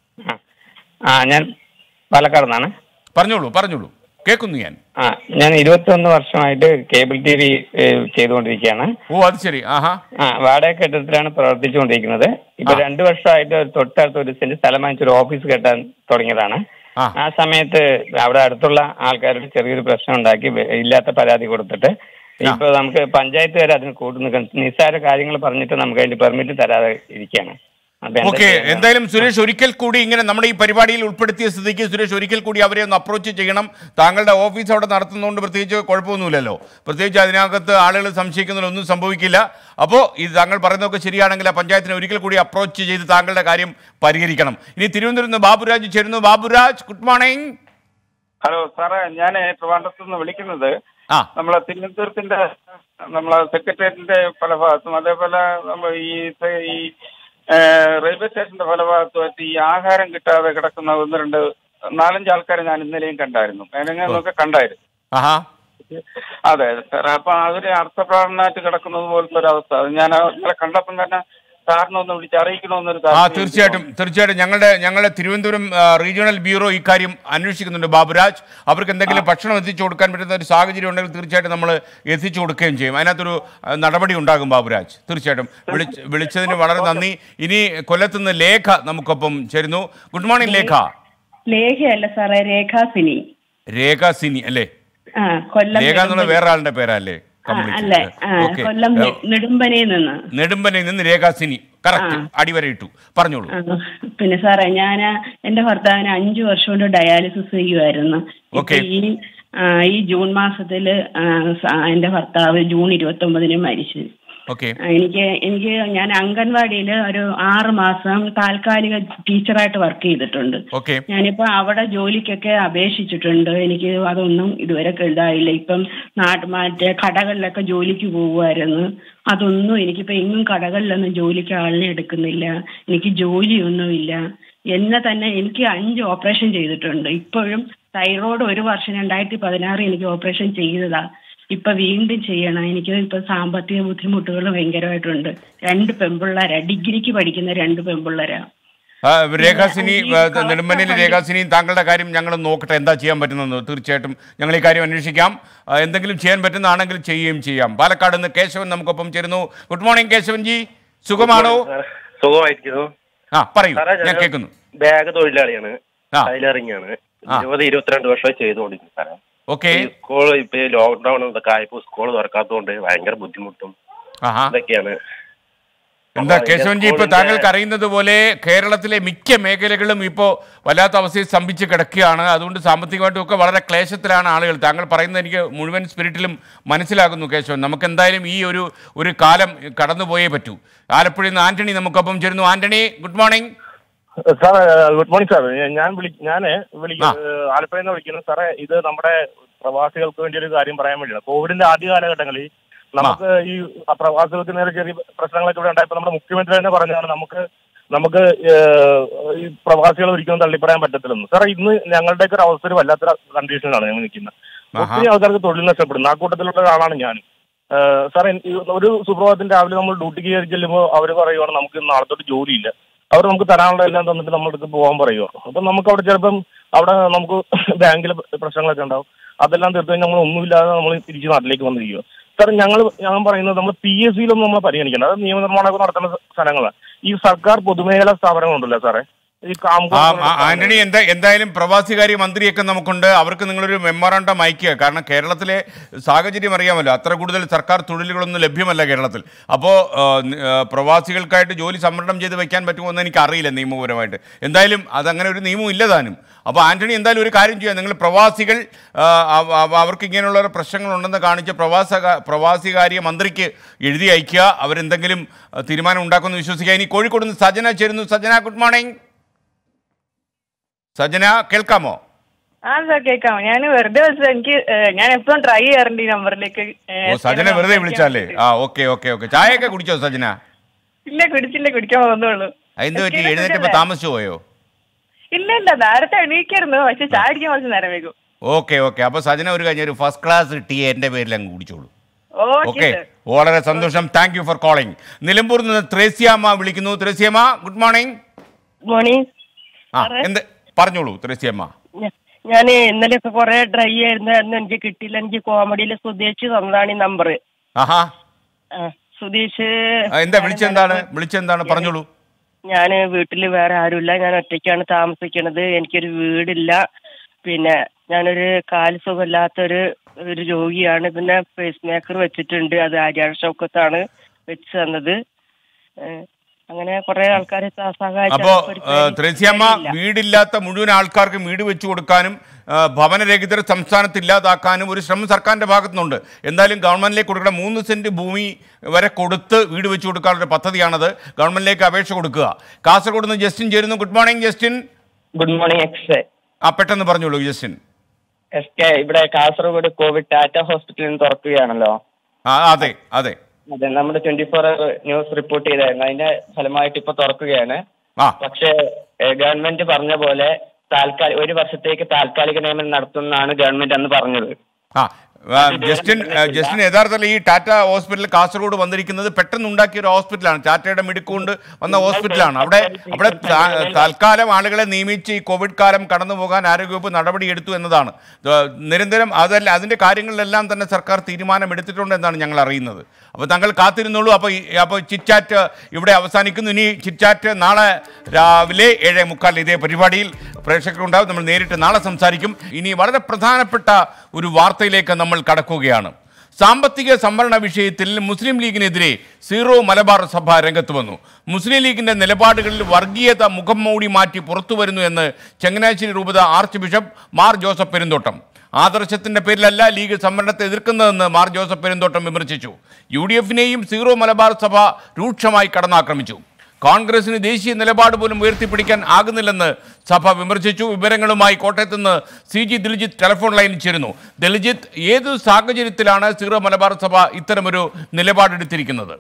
ആ ഞാൻ പാലക്കാട് നിന്നാണ് പറഞ്ഞോളൂ പറഞ്ഞോളൂ കേൾക്കുന്നു ഞാൻ ആ ഞാൻ ഇരുപത്തൊന്ന് വർഷമായിട്ട് കേബിൾ ടി വി ചെയ്തുകൊണ്ടിരിക്കുകയാണ് ഓ അത് ശരി ആഹാ ആ വാടക കെട്ടിടത്തിലാണ് പ്രവർത്തിച്ചുകൊണ്ടിരിക്കുന്നത് ഇപ്പൊ രണ്ടു വർഷമായിട്ട് തൊട്ടടുത്ത് ഒരു സെന്റ് സ്ഥലം വാങ്ങിച്ചൊരു ഓഫീസ് കെട്ടാൻ തുടങ്ങിയതാണ് ആ. ആ സമയത്ത് അവിടെ അടുത്തുള്ള ആൾക്കാരുടെ ചെറിയൊരു പ്രശ്നം ഉണ്ടാക്കി വെ- ഇല്ലാത്ത പരാതി കൊടുത്തിട്ട് ഇപ്പൊ നമുക്ക് പഞ്ചായത്ത് വരെ അതിന് കൂട്ടു നിൽക്കാൻ നിസ്സാര കാര്യങ്ങൾ പറഞ്ഞിട്ട് നമുക്ക് അതിന്റെ പെർമിറ്റ് തരാതെ ഇരിക്കുകയാണ് അപ്പൊ എന്താ ഓക്കെ ചെയ്യുന്നത്? എന്തായാലും സുരേഷ് ഒരിക്കൽ കൂടി ഇങ്ങനെ നമ്മുടെ ഈ പരിപാടിയിൽ ഉൾപ്പെടുത്തിയ സ്ഥിതിക്ക് സുരേഷ് ഒരിക്കൽ കൂടി അവരെ ഒന്ന് അപ്രോച്ച് ചെയ്യണം താങ്കളുടെ ഓഫീസ് അവിടെ നടത്തുന്നതുകൊണ്ട് പ്രത്യേകിച്ച് കുഴപ്പമൊന്നുമില്ലല്ലോ പ്രത്യേകിച്ച് അതിനകത്ത് ആളുകൾ സംശയിക്കുന്നതിലൊന്നും സംഭവിക്കില്ല അപ്പോൾ ഇത് താങ്കൾ പറയുന്നതൊക്കെ ശരിയാണെങ്കിൽ ആ പഞ്ചായത്തിനെ ഒരിക്കൽ കൂടി അപ്രോച്ച് ചെയ്ത് താങ്കളുടെ കാര്യം പരിഹരിക്കണം ഇനി തിരുവനന്തപുരത്ത് നിന്ന് ബാബുരാജ് ചേരുന്നു ബാബുരാജ് ഗുഡ് മോർണിംഗ് ഹലോ സാറേ ഞാൻ ട്രിവാൻഡ്രത്ത് നിന്ന് വിളിക്കുന്നത് ആ നമ്മളെ തിരുവനന്തപുരത്തിന്റെ നമ്മളെ സെക്രട്ടേറിയറ്റിന്റെ പല ഭാഗത്തും അതേപോലെ നമ്മൾ ഈ സ- ഈ ഏ, റെയിൽവേ സ്റ്റേഷന്റെ പല ഭാഗത്തുമായിട്ട് ഈ ആഹാരം കിട്ടാതെ കിടക്കുന്ന ഒന്ന് രണ്ട് നാലഞ്ച് ആൾക്കാരെ ഞാൻ ഇന്നലെയും കണ്ടായിരുന്നു മേനങ്ങൊക്കെ കണ്ടായിരുന്നു ആഹാ അതെ സാർ അപ്പൊ അതൊരു അർത്ഥപ്രാണനായിട്ട് കിടക്കുന്നത് പോലത്തെ ഒരു അവസ്ഥ അത് ഞാൻ നിങ്ങളെ കണ്ടപ്പം തന്നെ സാറിനെ ഒന്ന് വിളിച്ച് അറിയിക്കണമെന്നൊരു ആ താല്പര്യം തീർച്ചയായിട്ടും തീർച്ചയായിട്ടും ഞങ്ങളുടെ ഞങ്ങളുടെ തിരുവനന്തപുരം ആ, റീജിയണൽ ബ്യൂറോ ഇക്കാര്യം അന്വേഷിക്കുന്നുണ്ട് ബാബുരാജ് അവർക്ക് എന്തെങ്കിലും ഭക്ഷണം എത്തിച്ചു കൊടുക്കാൻ പറ്റുന്ന ഒരു സാഹചര്യം ഉണ്ടെങ്കിൽ തീർച്ചയായിട്ടും നമ്മൾ എത്തിച്ചു കൊടുക്കുകയും ചെയ്യും അതിനകത്തൊരു ആ, നടപടി ഉണ്ടാകും ബാബുരാജ് തീർച്ചയായിട്ടും വിളിച്ച് വിളിച്ചതിന് വളരെ നന്ദി ഇനി കൊല്ലത്തുനിന്ന് ലേഖ നമുക്കൊപ്പം ചേരുന്നു ഗുഡ് മോർണിംഗ് ലേഖ ലേഖയല്ല സാറേ രേഖാസിനി രേഖ സിനി അല്ലേ ആ കൊല്ലം ലേഖ എന്നുള്ള നെടുമ്പന- വേറെ ആളുടെ പേരല്ലേ ആ, അല്ലേ ആ, ഓക്കെ കൊല്ലം നെ- നെടുമ്പനയിൽ നിന്ന് നെടുമ്പനയിൽ നിന്ന് രേഖ സിനി കറക്റ്റ് അടിവരയിട്ടു പറഞ്ഞോളൂ ആ, പിന്നെ സാറേ ഞാൻ എന്റെ ഭർത്താവിന് അഞ്ചു വർഷം കൊണ്ട് ഡയാലിസിസ് ചെയ്യുമായിരുന്നു ഇപ്പൊ ഓക്കെ. ഈ ആ, ഈ ജൂൺ മാസത്തില് ആ, സ- എന്റെ ഭർത്താവ് ജൂൺ ഇരുപത്തി ഒമ്പതിന് മരിച്ചു ഓക്കെ ആ, എനിക്ക് എനിക്ക് ഞാൻ അംഗൻവാടിയിൽ ഒരു ആറ് മാസം താൽക്കാലിക ടീച്ചറായിട്ട് വർക്ക് ചെയ്തിട്ടുണ്ട് ഓക്കെ ഞാനിപ്പോ അവിടെ ജോലിക്കൊക്കെ അപേക്ഷിച്ചിട്ടുണ്ട് എനിക്ക് അതൊന്നും ഇതുവരെ ഇതായില്ല ഇപ്പം നാട്ട് മറ്റേ കടകളിലൊക്കെ ജോലിക്ക് പോകുമായിരുന്നു അതൊന്നും എനിക്കിപ്പോ എങ്ങും കടകളിലൊന്നും ജോലിക്ക് ആളിനെ എടുക്കുന്നില്ല എനിക്ക് ജോലിയൊന്നുമില്ല എന്നെ തന്നെ എനിക്ക് അഞ്ച് ഓപ്പറേഷൻ ചെയ്തിട്ടുണ്ട് ഇപ്പോഴും തൈറോയ്ഡ് ഒരു വർഷം രണ്ടായിരത്തി പതിനാറ് എനിക്ക് ഓപ്പറേഷൻ ചെയ്തതാ ഇപ്പൊ വീണ്ടും ചെയ്യണം എനിക്ക് ഇപ്പൊ സാമ്പത്തിക ബുദ്ധിമുട്ടുകൾ ഭയങ്കരമായിട്ടുണ്ട് രണ്ട് പെമ്പിള്ളേരാ ഡിഗ്രിക്ക് പഠിക്കുന്ന രണ്ട് പെമ്പിള്ളേരാ ആ, രേഖാസിനി ആ, നെടുമ്പനയിലെ രേഖാസിനി താങ്കളുടെ കാര്യം ഞങ്ങൾ നോക്കട്ടെ എന്താ ചെയ്യാൻ പറ്റുന്നത് തീർച്ചയായിട്ടും ഞങ്ങൾ ഈ കാര്യം അന്വേഷിക്കാം ആ, എന്തെങ്കിലും ചെയ്യാൻ പറ്റുന്നതാണെങ്കിൽ ചെയ്യുകയും ചെയ്യാം പാലക്കാട് നിന്ന് കേശവൻ നമുക്കൊപ്പം ചേരുന്നു ഗുഡ് മോർണിംഗ് കേശവൻ ജി സുഖമാണോ സുഖമായിരിക്കുന്നു ആ പറയൂ സാറേ, ഞാൻ ഞാൻ കേൾക്കുന്നു ബാഗ് തൊഴിലാളിയാണ് ആ. ടൈലറിംഗ് ആണ് ആ. ഇരുപത് ഇരുപത്തിരണ്ട് വർഷമായി ചെയ്തുകൊണ്ടിരിക്കുന്നു സാറേ ഓക്കെ ഈ സ്കൂൾ ഇപ്പൊ ലോക്ക്ഡൌൺ ഇതൊക്കെ ആയപ്പോ സ്കൂൾ തുറക്കാത്തതുകൊണ്ട് ഭയങ്കര ബുദ്ധിമുട്ടും ആഹാ ഇതൊക്കെയാണ് എന്താ അപ്പൊ കേശവൻജി ഇപ്പൊ സ്കൂളിന്റെ- താങ്കൾക്ക് അറിയുന്നത് പോലെ കേരളത്തിലെ മിക്ക മേഖലകളും ഇപ്പോൾ വല്ലാത്ത അവസ്ഥയിൽ സ്തംഭിച്ച് കിടക്കുകയാണ് അതുകൊണ്ട് സാമ്പത്തികമായിട്ടും ഒക്കെ വളരെ ക്ലേശത്തിലാണ് ആളുകൾ താങ്കൾ പറയുന്നത് എനിക്ക് മുഴുവൻ സ്പിരിറ്റിലും മനസ്സിലാകുന്നു കേശവൻ നമുക്ക് എന്തായാലും ഈ ഒരു ഒരു കാലം കടന്നുപോയേ പറ്റൂ ആലപ്പുഴയിൽ നിന്ന് ആന്റണി നമുക്കൊപ്പം ചേരുന്നു Antony good morning sir good morning sir ഞാൻ വിളി ഞാന് വിളിക്കുന്നത് ആലപ്പുഴയിൽ നിന്ന് വിളിക്കുന്നത് സാറേ ഇത് നമ്മുടെ പ്രവാസികൾക്ക് വേണ്ടി ഒരു കാര്യം പറയാൻ വേണ്ടിയാണ് കോവിഡിന്റെ ആദ്യ കാലഘട്ടങ്ങളിൽ നമുക്ക് ഈ പ്രവാസികൾക്ക് നേരെ ചെറിയ പ്രശ്നങ്ങളൊക്കെ ഇവിടെ ഉണ്ടായപ്പോൾ നമ്മുടെ മുഖ്യമന്ത്രി തന്നെ പറഞ്ഞാണ് നമുക്ക് നമുക്ക് ഏഹ്, ഈ പ്രവാസികൾ ഒരിക്കലും തള്ളിപ്പറയാൻ പറ്റത്തില്ലെന്ന് സാറേ ഇന്ന് ഞങ്ങളുടെയൊക്കെ ഒരു അവസ്ഥ ഒരു വല്ലാത്തൊരു കണ്ടീഷനിലാണ് ഞങ്ങൾ നിൽക്കുന്നത് ഒത്തിരി ആൾക്കാർക്ക് തൊഴിൽ നഷ്ടപ്പെടുന്നു ആ കൂട്ടത്തിലുള്ള ഒരാളാണ് ഞാൻ സാറേ ഈ ഒരു സുപ്രഭാതത്തിന് രാവിലെ നമ്മൾ ഡ്യൂട്ടിക്ക് കയറി ചെല്ലുമ്പോൾ അവർ പറയുവാണ് നമുക്ക് നാളെ തൊട്ട് ജോലിയില്ല അവർ നമുക്ക് തരാനുള്ള എല്ലാം തന്നിട്ട് നമ്മുടെ അടുത്ത് പോകാൻ പറയുമോ അപ്പൊ നമുക്ക് അവിടെ ചിലപ്പം അവിടെ നമുക്ക് ബാങ്കിലെ പ്രശ്നങ്ങളൊക്കെ ഉണ്ടാവും അതെല്ലാം തീർത്ത് കഴിഞ്ഞാൽ നമ്മൾ ഒന്നുമില്ലാതെ നമ്മൾ തിരിച്ച് നാട്ടിലേക്ക് വന്നിരിക്കുക സാർ ഞങ്ങൾ ഞാൻ പറയുന്നത് നമ്മൾ പി എസ് സിയിലൊന്നും നമ്മൾ പരിഗണിക്കണം അത് നിയമനിർമ്മാണമൊക്കെ നടത്തുന്ന സ്ഥലങ്ങളാണ് ഈ സർക്കാർ പൊതുമേഖലാ സ്ഥാപനങ്ങളുണ്ടല്ലോ സാറേ ഈ കാമുക ആ, ആ, ആന്റണി എന്താ എന്തായാലും പ്രവാസികാര്യ മന്ത്രിയൊക്കെ നമുക്കുണ്ട് അവർക്ക് നിങ്ങളൊരു മെമ്മോറാണ്ടം അയക്കുക കാരണം കേരളത്തിലെ സാഹചര്യം അറിയാമല്ലോ അത്ര കൂടുതൽ സർക്കാർ തൊഴിലുകളൊന്നും ലഭ്യമല്ല കേരളത്തിൽ അപ്പോൾ പ്രവാസികൾക്കായിട്ട് ജോലി സംവരണം ചെയ്ത് വെക്കാൻ പറ്റുമോ എന്ന് എനിക്ക് അറിയില്ല നിയമപരമായിട്ട് എന്തായാലും അതങ്ങനെ ഒരു നിയമം ഇല്ല താനും അപ്പോൾ ആന്റണി എന്തായാലും ഒരു കാര്യം ചെയ്യാം നിങ്ങൾ പ്രവാസികൾ ആ, അവ- അവ- അവർക്ക് ഇങ്ങനെയുള്ള ഒരു പ്രശ്നങ്ങളുണ്ടെന്ന് കാണിച്ച് പ്രവാസ പ്രവാസികാര്യ മന്ത്രിക്ക് എഴുതി അയക്കുക അവരെന്തെങ്കിലും ആ, തീരുമാനം ഉണ്ടാക്കുമെന്ന് വിശ്വസിക്കുക ഇനി കോഴിക്കോട് നിന്ന് സജന ചേരുന്നു സജന ഗുഡ് മോർണിംഗ് സജന കേൾക്കാമോ ആ സാർ കേൾക്കാം ഞാൻ വെറുതെ വിളിച്ചത് എനിക്ക് ഏഹ്, ഞാൻ എപ്പോഴും ട്രൈ ചെയ്യാറുണ്ട് ഈ നമ്പറിലേക്ക് ഏഹ്, ഓ സജന വെറുതെ വിളിച്ചാലേ ആ ഓക്കെ ഓക്കെ ഓക്കെ ചായയൊക്കെ കുടിച്ചോ സജന ഇല്ല കുടിച്ചില്ല കുടിക്കാൻ പോകുന്നുള്ളൂ എന്ത് പറ്റി എഴുന്നേറ്റപ്പോ താമസിച്ചു പോയോ ഇല്ല ഇല്ല നേരത്തെ എണീക്കായിരുന്നു പക്ഷെ ചായ അടിക്കാൻ കുറച്ച് നേരം വൈകും ഓക്കെ ഓക്കെ അപ്പൊ സജന ഒരു കഴിഞ്ഞ ഒരു ഫസ്റ്റ് ക്ലാസ് ടീ എന്റെ പേരിൽ അങ്ങ് കുടിച്ചോളൂ ഓക്കെ ഓക്കെ വളരെ സന്തോഷം താങ്ക് യു ഫോർ കോളിംഗ് നിലമ്പൂരിൽ നിന്ന് ത്രേസ്യാമ്മ വിളിക്കുന്നു ത്രേസ്യാമ്മ ഗുഡ് മോർണിംഗ് മോർണിംഗ് ആ എന്ത് പറഞ്ഞോളൂ ത്രേസ്യാമ്മ ഞാൻ ഇന്നലെയൊക്കെ കുറെ ട്രൈ ആയിരുന്നായിരുന്നു എനിക്ക് കിട്ടിയില്ല എനിക്ക് കോമഡിയിലെ സുധേഷ് തന്നതാണ് ഈ നമ്പർ ആഹാ സുധീഷ് ആ, എന്താ വിളിച്ചെന്താണ് വിളിച്ചെന്താണ് പറഞ്ഞോളൂ ഞാൻ വീട്ടിൽ വേറെ ആരുമില്ല ഞാൻ ഒറ്റയ്ക്കാണ് താമസിക്കണത് എനിക്കൊരു വീടില്ല പിന്നെ ഞാനൊരു കാല് സുഖമില്ലാത്തൊരു ഒരു രോഗിയാണ് പിന്നെ പേസ് മേക്കർ വെച്ചിട്ടുണ്ട് അത് ആര്യാഴ ഷൗക്കത്താണ് വെച്ച് തന്നത് ഏഹ് അങ്ങനെ കുറെ ആൾക്കാരെ സഹായിച്ചു അപ്പോ ത്രേസ്യാമ്മ വീടില്ലാത്ത മുഴുവൻ ആൾക്കാർക്കും വീട് വെച്ചു കൊടുക്കാനും ആ, ഭവനരഹിതർ സംസ്ഥാനത്ത് ഇല്ലാതാക്കാനും ഒരു ശ്രമം സർക്കാരിന്റെ ഭാഗത്തുനിന്നുണ്ട് എന്തായാലും ഗവൺമെന്റിലേക്ക് കൊടുക്കുന്ന മൂന്ന് സെന്റ് ഭൂമി വരെ കൊടുത്ത് വീട് വെച്ചു കൊടുക്കാനുള്ള പദ്ധതിയാണത് ഗവൺമെന്റിലേക്ക് അപേക്ഷ കൊടുക്കുക കാസർഗോഡ് നിന്ന് ജസ്റ്റിൻ ചേരുന്നു good morning Justin good morning എക്സ് ആ പെട്ടെന്ന് പറഞ്ഞോളൂ ജസ്റ്റിൻ എസ് കെ ഇവിടെ കാസർഗോഡ് കോവിഡ് ടാറ്റ ഹോസ്പിറ്റലിൽ തുറക്കുകയാണല്ലോ ആ അതെ അതെ അതെ നമ്മുടെ ട്വന്റി ഫോർ ന്യൂസ് റിപ്പോർട്ട് ചെയ്തായിരുന്നു അതിന്റെ ഫലമായിട്ട് ഇപ്പൊ തുറക്കുകയാണ് ആ പക്ഷേ ഏഹ്, ഗവൺമെന്റ് പറഞ്ഞ പോലെ താൽക്കാലിക ഒരു വർഷത്തേക്ക് താൽക്കാലിക നിയമനം നടത്തുമെന്നാണ് ഗവൺമെന്റ് അന്ന് പറഞ്ഞത് ആ ആ, ജസ്റ്റിൻ ആ, ജസ്റ്റിൻ യഥാർത്ഥത്തിൽ ഈ ടാറ്റ ഹോസ്പിറ്റൽ കാസർഗോഡ് വന്നിരിക്കുന്നത് പെട്ടെന്ന് ഉണ്ടാക്കിയ ഒരു ഹോസ്പിറ്റലാണ് ടാറ്റയുടെ മിടുക്കുകൊണ്ട് വന്ന ഹോസ്പിറ്റലാണ് അവിടെ അവിടെ താ- തൽക്കാലം ആളുകളെ നിയമിച്ച് ഈ കോവിഡ് കാലം കടന്നു പോകാൻ ആരോഗ്യവകുപ്പ് നടപടിയെടുത്തു എന്നതാണ് ഇത് നിരന്തരം അതല്ല അതിൻ്റെ കാര്യങ്ങളിലെല്ലാം തന്നെ സർക്കാർ തീരുമാനം എടുത്തിട്ടുണ്ട് എന്നാണ് ഞങ്ങൾ അറിയുന്നത് അപ്പോൾ താങ്കൾ കാത്തിരുന്നുള്ളൂ അപ്പോൾ ഈ- അപ്പോൾ ചിറ്റാറ്റ് ഇവിടെ അവസാനിക്കുന്നു ഇനി ചിറ്റാറ്റ് നാളെ രാവിലെ ഏഴ് മുക്കാൽ ഇതേ പരിപാടിയിൽ പ്രേക്ഷകരുണ്ടാവും നമ്മൾ നേരിട്ട് നാളെ സംസാരിക്കും ഇനി വളരെ പ്രധാനപ്പെട്ട ഒരു വാർത്തയിലേക്ക് നമ്മൾ കടക്കുകയാണ് സാമ്പത്തിക സംവരണ വിഷയത്തിൽ മുസ്ലിം ലീഗിനെതിരെ സീറോ മലബാർ സഭ രംഗത്ത് വന്നു മുസ്ലിം ലീഗിന്റെ നിലപാടുകളിൽ വർഗീയത മുഖം മൂടി മാറ്റി പുറത്തു വരുന്നു എന്ന് ചങ്ങനാശ്ശേരി രൂപത ആർച്ച് ബിഷപ്പ് മാർ ജോസഫ് പെരുന്തോട്ടം ആദർശത്തിന്റെ പേരിലല്ല ലീഗ് സംവരണത്തെ എതിർക്കുന്നതെന്ന് മാർ ജോസഫ് പെരുന്തോട്ടം വിമർശിച്ചു യു ഡി എഫിനെയും സീറോ മലബാർ സഭ രൂക്ഷമായി കടന്നാക്രമിച്ചു കോൺഗ്രസിന് ദേശീയ നിലപാട് പോലും ഉയർത്തിപ്പിടിക്കാൻ ആകുന്നില്ലെന്ന് സഭ വിമർശിച്ചു വിവരങ്ങളുമായി കോട്ടയത്ത് നിന്ന് സി ജി ദിൽജിത്ത് ടെലിഫോൺ ലൈനിൽ ചേരുന്നു ദിൽജിത്ത് ഏതു സാഹചര്യത്തിലാണ് സീറോ മലബാർ സഭ ഇത്തരമൊരു നിലപാടെടുത്തിരിക്കുന്നത്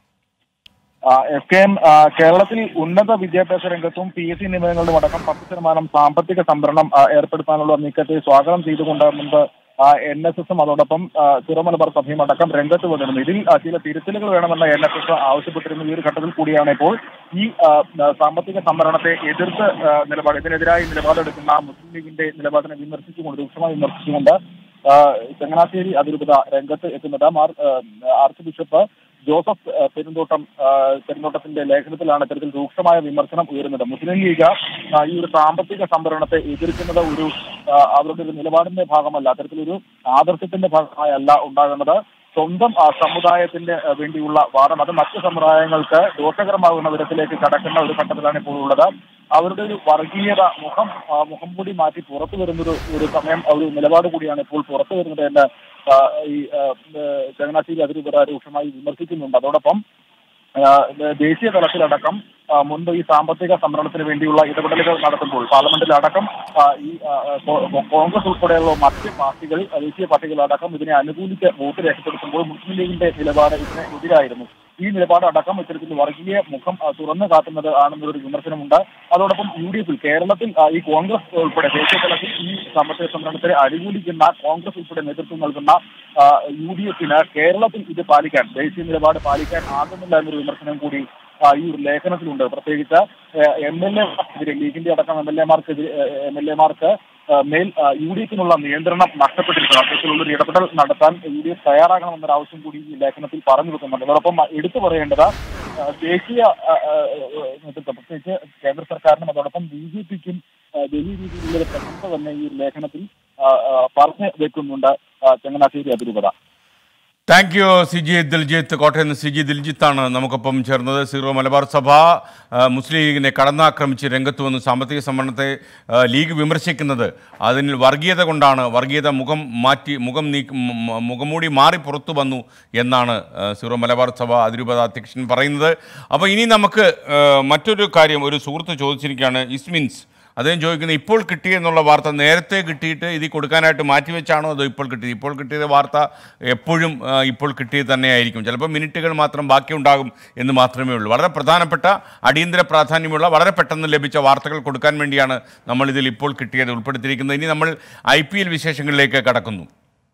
എസ് കെ എം കേരളത്തിൽ ഉന്നത വിദ്യാഭ്യാസ രംഗത്തും പി എസ് സി നിയമനങ്ങളിലും അടക്കം പത്ത് ശതമാനം സാമ്പത്തിക സംവരണം ആ, ഏർപ്പെടുത്താനുള്ള നീക്കത്തെ സ്വാഗതം ചെയ്തുകൊണ്ട് മുൻപ് എൻ എസ് എസും അതോടൊപ്പം ആ, സിറോ മലബാർ സഭയും അടക്കം രംഗത്ത് വന്നിരുന്നു ഇതിൽ ആ, ചില തിരുത്തലുകൾ വേണമെന്ന് എൻ എസ് എസ് ആവശ്യപ്പെട്ടിരുന്ന ഈ ഒരു ഘട്ടത്തിൽ കൂടിയാണ് ഇപ്പോൾ ഈ ആ, ആ, സാമ്പത്തിക സംവരണത്തെ എതിർത്ത് ആ, നിലപാട് ഇതിനെതിരായി നിലപാടെടുക്കുന്ന മുസ്ലിം ലീഗിന്റെ നിലപാടിനെ വിമർശിച്ചുകൊണ്ട് രൂക്ഷമായി വിമർശിച്ചുകൊണ്ട് ആ, ചങ്ങനാശ്ശേരി അതിരൂപത രംഗത്ത് എത്തുന്നത് മാർ ആ, ആർച്ച് ബിഷപ്പ് ജോസഫ് ആ, പെരുന്തോട്ടം ആ, പെരുന്തോട്ടത്തിന്റെ ലേഖനത്തിലാണ് ഇത്തരത്തിൽ രൂക്ഷമായ വിമർശനം ഉയരുന്നത് മുസ്ലിം ലീഗ് ആ, ഈ ഒരു സാമ്പത്തിക സംവരണത്തെ എതിർക്കുന്നത് ഒരു ആ, അവരുടെ ഒരു നിലപാടിന്റെ ഭാഗമല്ല അത്തരത്തിലൊരു ആദർശത്തിന്റെ ഭാഗമായല്ല ഉണ്ടാകുന്നത് സ്വന്തം ആ, സമുദായത്തിന്റെ ആ, വേണ്ടിയുള്ള വാദം അത് മറ്റ് സമുദായങ്ങൾക്ക് ദോഷകരമാകുന്ന വിധത്തിലേക്ക് കടക്കുന്ന ഒരു ഘട്ടത്തിലാണ് ഇപ്പോൾ ഉള്ളത് അവരുടെ ഒരു വർഗീയത മുഖം ആ, മുഖം കൂടി മാറ്റി പുറത്തു വരുന്നൊരു ഒരു സമയം ഒരു നിലപാട് കൂടിയാണ് ഇപ്പോൾ പുറത്തു വരുന്നത് എന്ന് ആ, ഈ ആ, ഏ, ചങ്ങനാശ്ശേരി അതിരൂപത രൂക്ഷമായി വിമർശിക്കുന്നുണ്ട് അതോടൊപ്പം ആ, ദേശീയ തലത്തിലടക്കം ആ, മുൻപ് ഈ സാമ്പത്തിക സംവരണത്തിന് വേണ്ടിയുള്ള ഇടപെടലുകൾ നടത്തുമ്പോൾ പാർലമെന്റിലടക്കം ആ, ഈ ആ, കോ- കോ- കോൺഗ്രസ് ഉൾപ്പെടെയുള്ള മറ്റ് പാർട്ടികൾ ആ, ദേശീയ പാർട്ടികളടക്കം ഇതിനെ അനുകൂലിച്ച് വോട്ട് രേഖപ്പെടുത്തുമ്പോൾ മുസ്ലിം ലീഗിന്റെ നിലപാട് ഇതിന് എതിരായിരുന്നു ഈ നിലപാട് അടക്കം ഇത്തരത്തിൽ വർഗീയ മുഖം ആ, തുറന്നു കാട്ടുന്നത് ആണെന്നൊരു വിമർശനമുണ്ട് അതോടൊപ്പം യു ഡി എഫിൽ കേരളത്തിൽ ആ, ഈ കോൺഗ്രസ് ഉൾപ്പെടെ ദേശീയ തലത്തിൽ ഈ സാമ്പത്തിക സംവരണത്തെ അനുകൂലിക്കുന്ന കോൺഗ്രസ് ഉൾപ്പെടെ നേതൃത്വം നൽകുന്ന ആ, യു ഡി എഫിന് കേരളത്തിൽ ഇത് പാലിക്കാൻ ദേശീയ നിലപാട് പാലിക്കാൻ ആകുന്നില്ല എന്നൊരു വിമർശനം കൂടി ആ, ഈ ഒരു ലേഖനത്തിലുണ്ട് പ്രത്യേകിച്ച് എം എൽ എമാർക്കെതിരെ ലീഗിന്റെ അടക്കം എം എൽ എമാർക്കെതിരെ എം എൽ എമാർക്ക് മേൽ ആ, യു ഡി എഫിനുള്ള നിയന്ത്രണം നഷ്ടപ്പെട്ടിരിക്കുന്നു അത്തരത്തിലുള്ള ഒരു ഇടപെടൽ നടത്താൻ യു ഡി എഫ് തയ്യാറാകണമെന്നൊരു ആവശ്യം കൂടി ഈ ലേഖനത്തിൽ പറഞ്ഞു വെക്കുന്നുണ്ട് അതോടൊപ്പം എടുത്തു പറയേണ്ടത് ആ, ദേശീയ ആ, ആ, നേതൃത്വം പ്രത്യേകിച്ച് കേന്ദ്ര സർക്കാരിനും അതോടൊപ്പം ബി ജെ പിക്കും വലിയ രീതിയിലുള്ള ഒരു പ്രശംസ തന്നെ ഈ ഒരു ലേഖനത്തിൽ ആ, ആ, പറഞ്ഞു വെക്കുന്നുണ്ട് ആ, ചങ്ങനാശ്ശേരി അതിരൂപത thank you C G Diljith Kottayam നിന്ന് സി ജി ദിൽജിത്താണ് നമുക്കൊപ്പം ചേർന്നത് സീറോ മലബാർ സഭ ആ, മുസ്ലിം ലീഗിനെ കടന്നാക്രമിച്ച് രംഗത്ത് വന്ന് സാമ്പത്തിക സംവരണത്തെ ആ, ലീഗ് വിമർശിക്കുന്നത് അതിൽ വർഗീയത കൊണ്ടാണ് വർഗീയത മുഖം മാറ്റി മുഖം നീക്കി മ- മ- മുഖംമൂടി മാറി പുറത്തു വന്നു എന്നാണ് ആ, സീറോ മലബാർ സഭ അതിരൂപത അധ്യക്ഷൻ പറയുന്നത് അപ്പോൾ ഇനി നമുക്ക് ആ, മറ്റൊരു കാര്യം ഒരു സുഹൃത്ത് ചോദിച്ചിരിക്കുകയാണ് ഇസ്മിൻസ് അദ്ദേഹം ചോദിക്കുന്നത് ഇപ്പോൾ കിട്ടിയെന്നുള്ള വാർത്ത നേരത്തെ കിട്ടിയിട്ട് ഇത് കൊടുക്കാനായിട്ട് മാറ്റിവെച്ചാണോ അതോ ഇപ്പോൾ കിട്ടിയത് ഇപ്പോൾ കിട്ടിയത് വാർത്ത എപ്പോഴും ആ, ഇപ്പോൾ കിട്ടിയത് തന്നെയായിരിക്കും ചിലപ്പോൾ മിനിറ്റുകൾ മാത്രം ബാക്കിയുണ്ടാകും എന്ന് മാത്രമേ ഉള്ളൂ വളരെ പ്രധാനപ്പെട്ട അടിയന്തര പ്രാധാന്യമുള്ള വളരെ പെട്ടെന്ന് ലഭിച്ച വാർത്തകൾ കൊടുക്കാൻ വേണ്ടിയാണ് നമ്മൾ ഇതിൽ ഇപ്പോൾ കിട്ടിയത് ഉൾപ്പെടുത്തിയിരിക്കുന്നത് ഇനി നമ്മൾ ഐ പി എൽ വിശേഷങ്ങളിലേക്ക് കടക്കുന്നു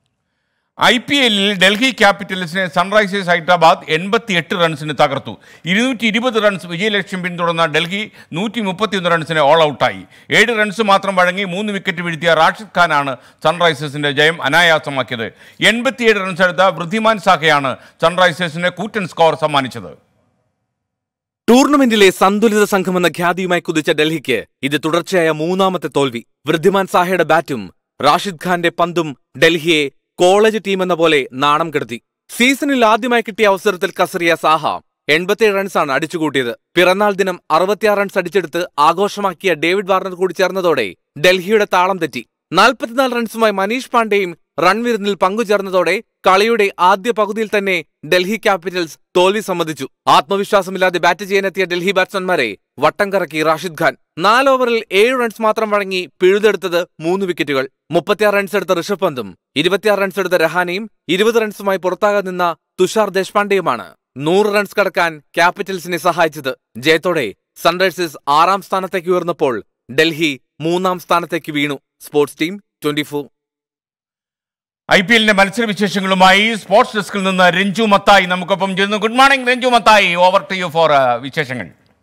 ഐ പി എല്ലിൽ ഡൽഹി ക്യാപിറ്റൽസിനെ സൺറൈസേഴ്സ് ഹൈദരാബാദ് എൺപത്തി എട്ട് റൺസിന് തകർത്തു ഇരുന്നൂറ്റി ഇരുപത് റൺസ് വിജയലക്ഷ്യം പിന്തുടർന്ന ഡൽഹി നൂറ്റി മുപ്പത്തിയൊന്ന് റൺസിന് ഓൾ ഔട്ടായി ഏഴ് റൺസ് മാത്രം വഴങ്ങി മൂന്ന് വിക്കറ്റ് വീഴ്ത്തിയ റാഷിദ് ഖാനാണ് സൺറൈസേഴ്സിന്റെ ജയം അനായാസമാക്കിയത് എൺപത്തിയേഴ് റൺസ് എടുത്ത വൃദ്ധിമാൻ സാഹയാണ് സൺറൈസേഴ്സിന് കൂറ്റൻ സ്കോർ സമ്മാനിച്ചത് ടൂർണമെന്റിലെ സന്തുലിത സംഘമെന്ന ഖ്യാതിയുമായി കുതിച്ച ഡൽഹിക്ക് ഇത് തുടർച്ചയായ മൂന്നാമത്തെ തോൽവി വൃദ്ധിമാൻ സാഹയുടെ ബാറ്റും റാഷിദ് ഖാന്റെ പന്തും ഡൽഹിയെ കോളേജ് ടീമെന്ന പോലെ നാണം കെടുത്തി സീസണിൽ ആദ്യമായി കിട്ടിയ അവസരത്തിൽ കസറിയ സാഹ എൺപത്തിയേഴ് റൺസാണ് അടിച്ചുകൂട്ടിയത് പിറന്നാൾ ദിനം അറുപത്തിയാറ് റൺസ് അടിച്ചെടുത്ത് ആഘോഷമാക്കിയ ഡേവിഡ് വാർണർ കൂടി ചേർന്നതോടെ ഡൽഹിയുടെ താളം തെറ്റി നാൽപ്പത്തിനാല് റൺസുമായി മനീഷ് പാണ്ഡെയും റൺ വിരുന്നിൽ പങ്കുചേർന്നതോടെ കളിയുടെ ആദ്യ പകുതിയിൽ തന്നെ ഡൽഹി ക്യാപിറ്റൽസ് തോൽവി സമ്മതിച്ചു ആത്മവിശ്വാസമില്ലാതെ ബാറ്റ് ചെയ്യാനെത്തിയ ഡൽഹി ബാറ്റ്സ്മാൻമാരെ വട്ടം കറക്കി റാഷിദ് ഖാൻ നാല് ഓവറിൽ ഏഴ് റൺസ് മാത്രം വഴങ്ങി പിഴുതെടുത്തത് മൂന്ന് വിക്കറ്റുകൾ മുപ്പത്തിയാറ് റൺസ് എടുത്ത ഋഷഭ് പന്തും ഇരുപത്തിയാറ് റൺസ് എടുത്ത രഹാനയും ഇരുപത് റൺസുമായി പുറത്താകാൻ നിന്ന തുഷാർ ദേശ്പാണ്ഡെയുമാണ് നൂറ് റൺസ് കടക്കാൻ ക്യാപിറ്റൽസിനെ സഹായിച്ചത് ജയത്തോടെ സൺറൈസേഴ്സ് ആറാം സ്ഥാനത്തേക്ക് ഉയർന്നപ്പോൾ ഡൽഹി മൂന്നാം സ്ഥാനത്തേക്ക് വീണു sports team twenty I P എല്ലിന്റെ മത്സരവിശേഷങ്ങളുമായി സ്പോർട്സ് ഡെസ്കിൽ നിന്ന് രഞ്ജു മത്തായി നമുക്കൊപ്പം ചേരുന്നു good morning Renju Mathai over to you for വിശേഷങ്ങൾ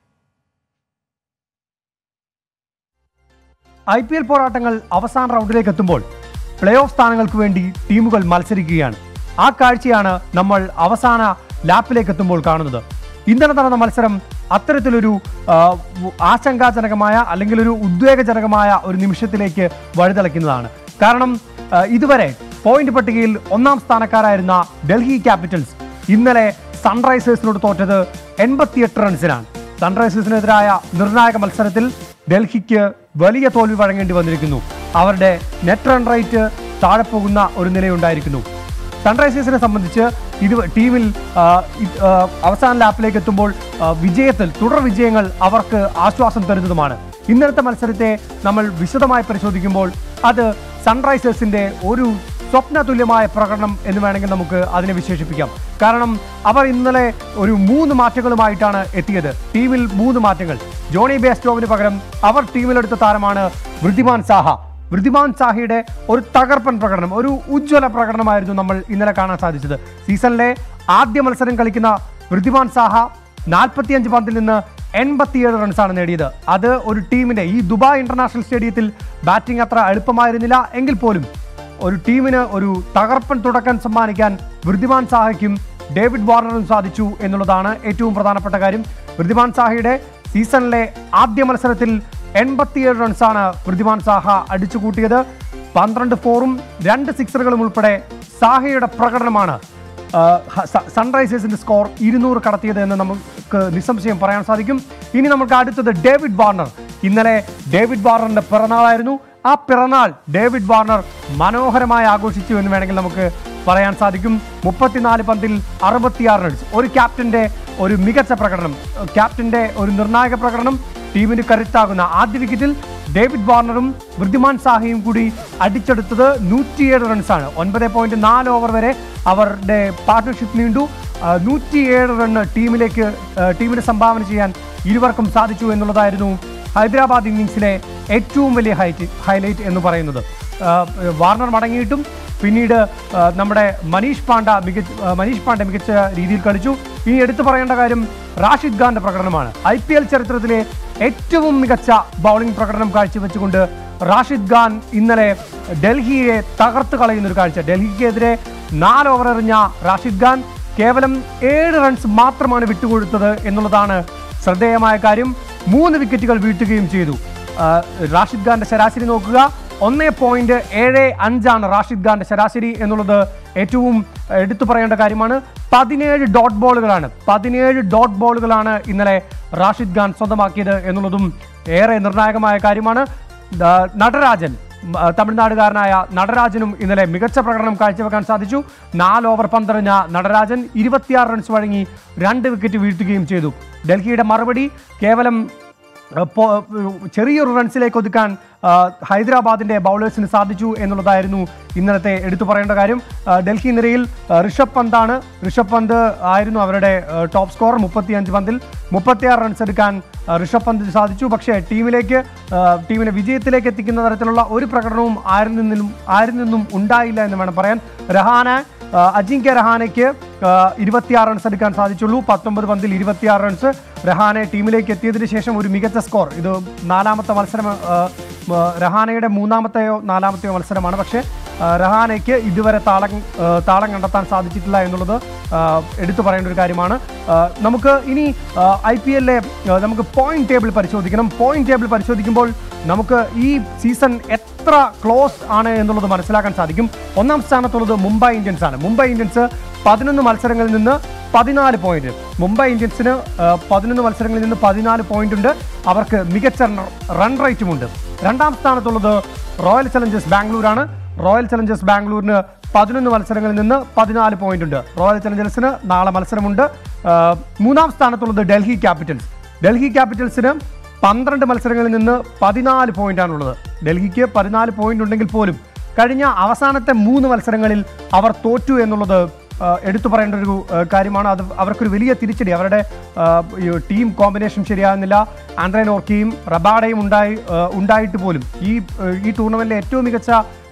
ഐ പി എൽ പോരാട്ടങ്ങൾ അവസാന റൗണ്ടിലേക്ക് എത്തുമ്പോൾ പ്ലേ ഓഫ് സ്ഥാനങ്ങൾക്ക് വേണ്ടി ടീമുകൾ മത്സരിക്കുകയാണ് ആ കാഴ്ചയാണ് നമ്മൾ അവസാന ലാപ്പിലേക്ക് എത്തുമ്പോൾ കാണുന്നത് ഇന്നലെ നടന്ന മത്സരം അത്തരത്തിലൊരു ആ, ആശങ്കാജനകമായ അല്ലെങ്കിൽ ഒരു ഉദ്വേഗജനകമായ ഒരു നിമിഷത്തിലേക്ക് വഴിതെളിക്കുന്നതാണ് കാരണം ആ, ഇതുവരെ പോയിന്റ് പട്ടികയിൽ ഒന്നാം സ്ഥാനക്കാരായിരുന്ന ഡൽഹി ക്യാപിറ്റൽസ് ഇന്നലെ സൺറൈസേഴ്സിനോട് തോറ്റത് എൺപത്തിയെട്ട് റൺസിനാണ് സൺറൈസേഴ്സിനെതിരായ നിർണായക മത്സരത്തിൽ ഡൽഹിക്ക് വലിയ തോൽവി വഴങ്ങേണ്ടി വന്നിരിക്കുന്നു അവരുടെ നെറ്റ് റൺ റേറ്റ് താഴെ പോകുന്ന ഒരു നിലയുണ്ടായിരിക്കുന്നു സൺറൈസേഴ്സിനെ സംബന്ധിച്ച് ഇത് ടീമിൽ ആ, ഇത്, ആ, അവസാന ലാപ്പിലേക്ക് എത്തുമ്പോൾ ആ, വിജയത്തിൽ തുടർ വിജയങ്ങൾ അവർക്ക് ആശ്വാസം തരുന്നതുമാണ് ഇന്നലത്തെ മത്സരത്തെ നമ്മൾ വിശദമായി പരിശോധിക്കുമ്പോൾ അത് സൺറൈസേഴ്സിന്റെ ഒരു സ്വപ്ന തുല്യമായ പ്രകടനം എന്ന് വേണമെങ്കിൽ നമുക്ക് അതിനെ വിശേഷിപ്പിക്കാം കാരണം അവർ ഇന്നലെ ഒരു മൂന്ന് മാറ്റങ്ങളുമായിട്ടാണ് എത്തിയത് ടീമിൽ മൂന്ന് മാറ്റങ്ങൾ ജോണി ബേസ്റ്റോവിന് പകരം അവർ ടീമിലെടുത്ത താരമാണ് വൃദ്ധിമാൻ സാഹ വൃദ്ധിമാൻ സാഹിയുടെ ഒരു തകർപ്പൻ പ്രകടനം ഒരു ഉജ്ജ്വല പ്രകടനമായിരുന്നു നമ്മൾ ഇന്നലെ കാണാൻ സാധിച്ചത് സീസണിലെ ആദ്യ മത്സരം കളിക്കുന്ന വൃദ്ധിമാൻ സാഹ നാൽപ്പത്തിയഞ്ച് പന്തിൽ നിന്ന് എൺപത്തിയേഴ് റൺസാണ് നേടിയത് അത് ഒരു ടീമിന്റെ ഈ ദുബായ് ഇന്റർനാഷണൽ സ്റ്റേഡിയത്തിൽ ബാറ്റിംഗ് അത്ര എളുപ്പമായിരുന്നില്ല എങ്കിൽ പോലും ഒരു ടീമിന് ഒരു തകർപ്പൻ തുടക്കം സമ്മാനിക്കാൻ വൃദ്ധിമാൻ സാഹയ്ക്കും ഡേവിഡ് വാർണറും സാധിച്ചു എന്നുള്ളതാണ് ഏറ്റവും പ്രധാനപ്പെട്ട കാര്യം വൃദ്ധിമാൻ സാഹയുടെ സീസണിലെ ആദ്യ മത്സരത്തിൽ എൺപത്തിയേഴ് റൺസാണ് വൃദ്ധിമാൻ സാഹ അടിച്ചുകൂട്ടിയത് പന്ത്രണ്ട് ഫോറും രണ്ട് സിക്സറുകളും ഉൾപ്പെടെ സാഹയുടെ പ്രകടനമാണ് ആ, സ- സൺറൈസേഴ്സിന്റെ സ്കോർ ഇരുന്നൂറ് കടത്തിയത് എന്ന് നമുക്ക് നിസ്സംശയം പറയാൻ സാധിക്കും ഇനി നമുക്ക് അടുത്തത് ഡേവിഡ് വാർണർ ഇന്നലെ ഡേവിഡ് വാർണറിന്റെ പിറന്നാളായിരുന്നു ആ പിറന്നാൾ ഡേവിഡ് വാർണർ മനോഹരമായി ആഘോഷിച്ചു എന്ന് വേണമെങ്കിൽ നമുക്ക് പറയാൻ സാധിക്കും മുപ്പത്തിനാല് പന്തിൽ അറുപത്തിയാറ് റൺസ് ഒരു ക്യാപ്റ്റന്റെ ഒരു മികച്ച പ്രകടനം ക്യാപ്റ്റന്റെ ഒരു നിർണായക പ്രകടനം ടീമിന് കരുത്താകുന്ന ആദ്യ വിക്കറ്റിൽ ഡേവിഡ് വാർണറും വൃദ്ധിമാൻ സാഹയും കൂടി അടിച്ചെടുത്തത് നൂറ്റിയേഴ് റൺസാണ് ഒൻപത് പോയിന്റ് നാല് ഓവർ വരെ അവരുടെ പാർട്ട്ണർഷിപ്പ് നീണ്ടു ആ, നൂറ്റിയേഴ് റണ്ണ് ടീമിലേക്ക് ആ, ടീമിന് സംഭാവന ചെയ്യാൻ ഇരുവർക്കും സാധിച്ചു എന്നുള്ളതായിരുന്നു ഹൈദരാബാദ് ഇന്നിങ്സിലെ ഏറ്റവും വലിയ ഹൈറ്റ് ഹൈലൈറ്റ് എന്ന് പറയുന്നത് ആ, വാർണർ മടങ്ങിയിട്ടും പിന്നീട് ആ, നമ്മുടെ മനീഷ് പാണ്ഡ മികച്ച ആ, മനീഷ് പാണ്ഡെ മികച്ച രീതിയിൽ കളിച്ചു ഇനി എടുത്തു പറയേണ്ട കാര്യം റാഷിദ് ഖാന്റെ പ്രകടനമാണ് ഐ പി എൽ ചരിത്രത്തിലെ ഏറ്റവും മികച്ച ബൗളിംഗ് പ്രകടനം കാഴ്ചവെച്ചുകൊണ്ട് റാഷിദ് ഖാൻ ഇന്നലെ ഡൽഹിയെ തകർത്ത് കളയുന്ന ഒരു കാഴ്ച ഡൽഹിക്കെതിരെ നാല് ഓവർ എറിഞ്ഞ റാഷിദ് ഖാൻ കേവലം ഏഴ് റൺസ് മാത്രമാണ് വിട്ടുകൊടുത്തത് എന്നുള്ളതാണ് ശ്രദ്ധേയമായ കാര്യം മൂന്ന് വിക്കറ്റുകൾ വീഴ്ത്തുകയും ചെയ്തു ആ, റാഷിദ് ഖാന്റെ ശരാശരി നോക്കുക ഒന്നേ പോയിന്റ് ഏഴ് അഞ്ചാണ് റാഷിദ് ഖാന്റെ ശരാശരി എന്നുള്ളത് ഏറ്റവും എടുത്തു പറയേണ്ട കാര്യമാണ് പതിനേഴ് ഡോട്ട് ബോളുകളാണ് പതിനേഴ് ഡോട്ട് ബോളുകളാണ് ഇന്നലെ റാഷിദ് ഖാൻ സ്വന്തമാക്കിയത് എന്നുള്ളതും ഏറെ നിർണായകമായ കാര്യമാണ് ആ, നടരാജൻ മ, തമിഴ്നാടുകാരനായ നടരാജനും ഇന്നലെ മികച്ച പ്രകടനം കാഴ്ചവെക്കാൻ സാധിച്ചു നാല് ഓവർ പന്തെറിഞ്ഞ നടരാജൻ ഇരുപത്തിയാറ് റൺസ് വഴങ്ങി രണ്ട് വിക്കറ്റ് വീഴ്ത്തുകയും ചെയ്തു ഡൽഹിയുടെ മറുപടി കേവലം ആ, പോ- ചെറിയൊരു റൺസിലേക്ക് ഒതുക്കാൻ ആ, ഹൈദരാബാദിന്റെ ബൗളേഴ്സിന് സാധിച്ചു എന്നുള്ളതായിരുന്നു ഇന്നലത്തെ എടുത്തു പറയേണ്ട കാര്യം ആ, ഡൽഹി നിരയിൽ ആ, ഋഷഭ് പന്താണ് ഋഷഭ് പന്ത് ആയിരുന്നു അവരുടെ ആ, ടോപ്പ് സ്കോർ മുപ്പത്തിയഞ്ച് പന്തിൽ മുപ്പത്തിയാറ് റൺസ് എടുക്കാൻ ആ, ഋഷഭ് പന്തിന് സാധിച്ചു പക്ഷേ ടീമിലേക്ക് ആ, ടീമിനെ വിജയത്തിലേക്ക് എത്തിക്കുന്ന തരത്തിലുള്ള ഒരു പ്രകടനവും ആരിൽ നിന്നും ആരിൽ നിന്നും ഉണ്ടായില്ല എന്ന് വേണം പറയാൻ രഹാന ആ, അജിങ്ക്യ രഹാനയ്ക്ക് ഇരുപത്തിയാറ് റൺസ് എടുക്കാൻ സാധിച്ചുള്ളൂ പത്തൊമ്പത് പന്തിൽ ഇരുപത്തിയാറ് റൺസ് രഹാനെ ടീമിലേക്ക് എത്തിയതിന് ശേഷം ഒരു മികച്ച സ്കോർ ഇത് നാലാമത്തെ മത്സരം ആ, ആ, രഹാനയുടെ മൂന്നാമത്തെയോ നാലാമത്തെയോ മത്സരമാണ് പക്ഷേ ആ, രഹാനയ്ക്ക് ഇതുവരെ താളം ആ, താളം കണ്ടെത്താൻ സാധിച്ചിട്ടില്ല എന്നുള്ളത് ആ, എടുത്തു പറയേണ്ട ഒരു കാര്യമാണ് ആ, നമുക്ക് ഇനി ഐ പി എല്ലിലെ നമുക്ക് പോയിന്റ് ടേബിൾ പരിശോധിക്കണം പോയിന്റ് ടേബിൾ പരിശോധിക്കുമ്പോൾ നമുക്ക് ഈ സീസൺ എത്ര ക്ലോസ് ആണ് എന്നുള്ളത് മനസ്സിലാക്കാൻ സാധിക്കും ഒന്നാം സ്ഥാനത്തുള്ളത് മുംബൈ ഇന്ത്യൻസ് ആണ് മുംബൈ ഇന്ത്യൻസ് പതിനൊന്ന് മത്സരങ്ങളിൽ നിന്ന് പതിനാല് പോയിന്റ് മുംബൈ ഇന്ത്യൻസിന് ആ, പതിനൊന്ന് മത്സരങ്ങളിൽ നിന്ന് പതിനാല് പോയിന്റ് ഉണ്ട് അവർക്ക് മികച്ച റൺ റേറ്റും ഉണ്ട് രണ്ടാം സ്ഥാനത്തുള്ളത് റോയൽ ചലഞ്ചേഴ്സ് ബാംഗ്ലൂരാണ് റോയൽ ചലഞ്ചേഴ്സ് ബാംഗ്ലൂരിന് പതിനൊന്ന് മത്സരങ്ങളിൽ നിന്ന് പതിനാല് പോയിന്റ് ഉണ്ട് റോയൽ ചലഞ്ചേഴ്സിന് നാളെ മത്സരമുണ്ട് ആ, മൂന്നാം സ്ഥാനത്തുള്ളത് ഡൽഹി ക്യാപിറ്റൽസ് ഡൽഹി ക്യാപിറ്റൽസിന് പന്ത്രണ്ട് മത്സരങ്ങളിൽ നിന്ന് പതിനാല് പോയിന്റാണുള്ളത് ഡൽഹിക്ക് പതിനാല് പോയിന്റ് ഉണ്ടെങ്കിൽ പോലും കഴിഞ്ഞ അവസാനത്തെ മൂന്ന് മത്സരങ്ങളിൽ അവർ തോറ്റു എന്നുള്ളത് ആ, എടുത്തു പറയേണ്ട ഒരു ആ, കാര്യമാണ് അത് അവർക്കൊരു വലിയ തിരിച്ചടി അവരുടെ ആ, ഈ ടീം കോമ്പിനേഷൻ ശരിയാകുന്നില്ല ആൻഡ്രേ നോർക്കിയും റബാഡയും ഉണ്ടായി ആ, ഉണ്ടായിട്ട് പോലും ഈ ആ, ഈ ടൂർണമെന്റിലെ ഏറ്റവും മികച്ച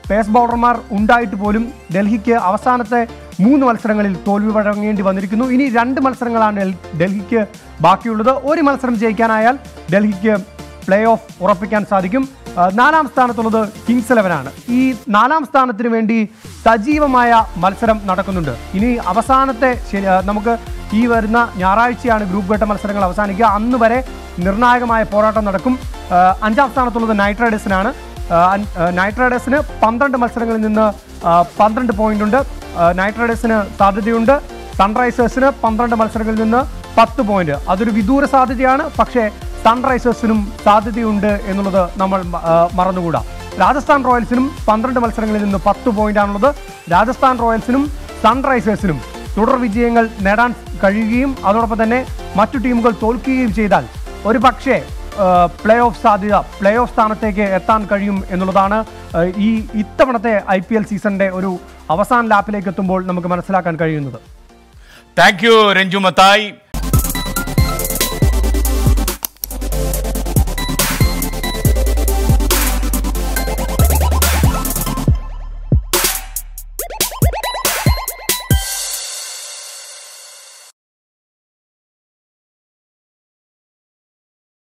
പേസ് ബൗളർമാർ ഉണ്ടായിട്ട് പോലും ഡൽഹിക്ക് അവസാനത്തെ മൂന്ന് മത്സരങ്ങളിൽ തോൽവി വഴങ്ങേണ്ടി വന്നിരിക്കുന്നു ഇനി രണ്ട് മത്സരങ്ങളാണ് ഡൽ- ഡൽഹിക്ക് ബാക്കിയുള്ളത് ഒരു മത്സരം ജയിക്കാനായാൽ ഡൽഹിക്ക് പ്ലേ ഓഫ് ഉറപ്പിക്കാൻ സാധിക്കും ആ, നാലാം സ്ഥാനത്തുള്ളത് കിങ്സ് ഇലവനാണ് ഈ നാലാം സ്ഥാനത്തിന് വേണ്ടി സജീവമായ മത്സരം നടക്കുന്നുണ്ട് ഇനി അവസാനത്തെ ശരി- ആ, നമുക്ക് ഈ വരുന്ന ഞായറാഴ്ചയാണ് ഗ്രൂപ്പ് ഘട്ട മത്സരങ്ങൾ അവസാനിക്കുക അന്ന് വരെ നിർണായകമായ പോരാട്ടം നടക്കും ആ, അഞ്ചാം സ്ഥാനത്തുള്ളത് നൈറ്റ് റൈഡേഴ്സിനാണ് ആ, അൻ- ആ, നൈറ്റ് റൈഡേഴ്സിന് പന്ത്രണ്ട് മത്സരങ്ങളിൽ നിന്ന് ആ, പന്ത്രണ്ട് പോയിന്റ് ഉണ്ട് ആ, നൈറ്റ് റൈഡേഴ്സിന് സാധ്യതയുണ്ട് സൺറൈസേഴ്സിന് പന്ത്രണ്ട് മത്സരങ്ങളിൽ നിന്ന് പത്ത് പോയിന്റ് അതൊരു വിദൂര സാധ്യതയാണ് പക്ഷേ സൺറൈസേഴ്സിനും സാധ്യതയുണ്ട് എന്നുള്ളത് നമ്മൾ മ- ആ, മറന്നുകൂടാ രാജസ്ഥാൻ റോയൽസിനും പന്ത്രണ്ട് മത്സരങ്ങളിൽ നിന്ന് പത്ത് പോയിന്റാണുള്ളത് രാജസ്ഥാൻ റോയൽസിനും സൺറൈസേഴ്സിനും തുടർ വിജയങ്ങൾ നേടാൻ കഴിയുകയും അതോടൊപ്പം തന്നെ മറ്റു ടീമുകൾ തോൽക്കുകയും ചെയ്താൽ ഒരു പക്ഷേ പ്ലേ ഓഫ് സാധ്യത പ്ലേ ഓഫ് സ്ഥാനത്തേക്ക് എത്താൻ കഴിയും എന്നുള്ളതാണ് ആ, ഈ ഇത്തവണത്തെ ഐ പി എൽ സീസണിന്റെ ഒരു അവസാന ലാപ്പിലേക്ക് എത്തുമ്പോൾ നമുക്ക് മനസ്സിലാക്കാൻ കഴിയുന്നത് താങ്ക് യു രഞ്ജു മത്തായി